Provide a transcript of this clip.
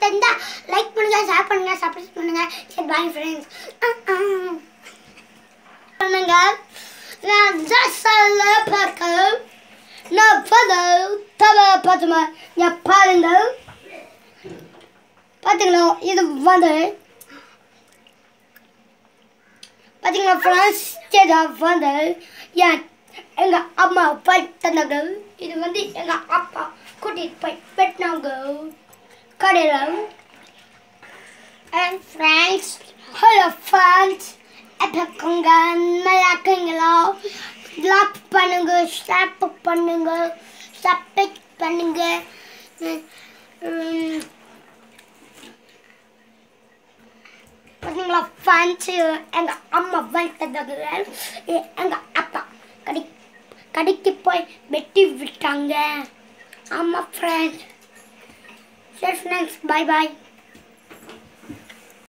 பிடிச்சிருந்தா லைக் பண்ணுங்க ஷேர் பண்ணுங்க சப்ஸ்கிரைப் பண்ணுங்க சரி பாய் ஃப்ரெண்ட்ஸ் பண்ணுங்க நான் ஜஸ்ல பார்க்க நான் பத தவ பார்த்துமா நான் பாருங்க பார்த்தீங்களா இது வந்து பார்த்தீங்களா ஃப்ரெண்ட்ஸ் இது வந்து என் எங்கள் அம்மா படுத்தினாங்க இது வந்து எங்கள் அப்பா கூட்டிகிட்டு போய் வெட்டினாங்க கடையில் அண்ட் ஃப்ரெண்ட்ஸ் ஹலோ ஃப்ரெண்ட்ஸ் எப்போங்க நல்லா இருக்கீங்களா லாக் பண்ணுங்க ஸ்டாப் பண்ணுங்க சப்மிட் பண்ணுங்க உம், உம், பார்த்தீங்களா ஃபேன்ஸு எங்கள் அம்மா வளர்த்ததாக எங்கள் அப்பா கடை கடைக்கு போய் வெட்டி விட்டாங்க ஆமாம் ஃப்ரெண்ட்ஸ் சரி ஃப்ரெண்ட்ஸ் பாய் பாய்